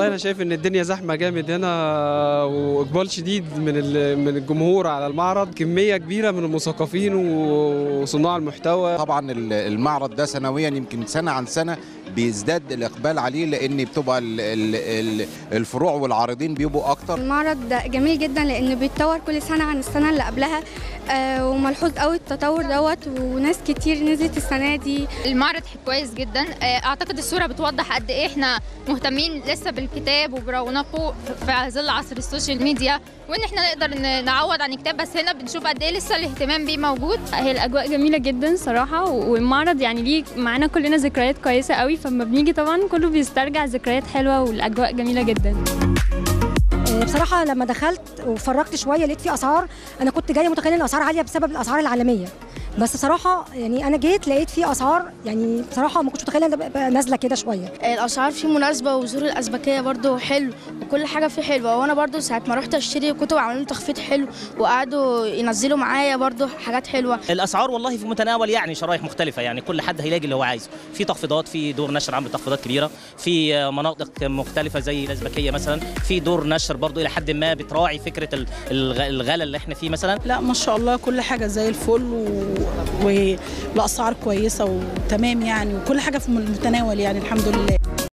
والله انا شايف ان الدنيا زحمه جامد هنا واقبال شديد من ال- من الجمهور على المعرض كميه كبيره من المثقفين وصناع المحتوى طبعا ال- المعرض ده سنويا يمكن سنه عن سنه بيزداد الاقبال عليه لان بتبقى ال- ال- ال- الفروع والعارضين بيبقوا اكتر المعرض ده جميل جدا لانه بيتطور كل سنه عن السنه اللي قبلها آه وملحوظ قوي التطور دوت وناس كتير نزلت السنه دي المعرض كويس جدا آه، اعتقد الصوره بتوضح قد ايه احنا مهتمين لسه بالكتاب وبرونقه في ظل عصر السوشيال ميديا وان احنا نقدر ن- نعوض عن الكتاب بس هنا بنشوف قد ايه لسه الاهتمام بيه موجود هي الاجواء جميله جدا صراحه والمعرض يعني ليه معانا كلنا ذكريات كويسه قوي فلما بنيجي طبعا كله بيسترجع ذكريات حلوه والاجواء جميله جدا بصراحه لما دخلت وفرجت شويه لقيت في اسعار انا كنت جايه متخيله ان الاسعار عاليه بسبب الاسعار العالميه بس بصراحه يعني انا جيت لقيت في اسعار يعني بصراحه ما كنتش متخيله ان بقى نازله كده شويه الاسعار فيه مناسبه وزور الازبكيه برضو حلو وكل حاجه فيه حلوه وانا برضو ساعه ما رحت اشتري كتب عملوا لي تخفيض حلو وقعدوا ينزلوا معايا برضو حاجات حلوه الاسعار والله في متناول يعني شرايح مختلفه يعني كل حد هيلاقي اللي هو عايزه في تخفيضات في دور نشر عامل تخفيضات كبيره في مناطق مختلفه زي الازبكيه مثلا في دور نشر برضو الى حد ما بتراعي فكره ال- الغ- الغلا اللي احنا فيه مثلا لا ما شاء الله كل حاجة زي الفل و... والأسعار كويسة وتمام يعني وكل حاجة في المتناول يعني الحمد لله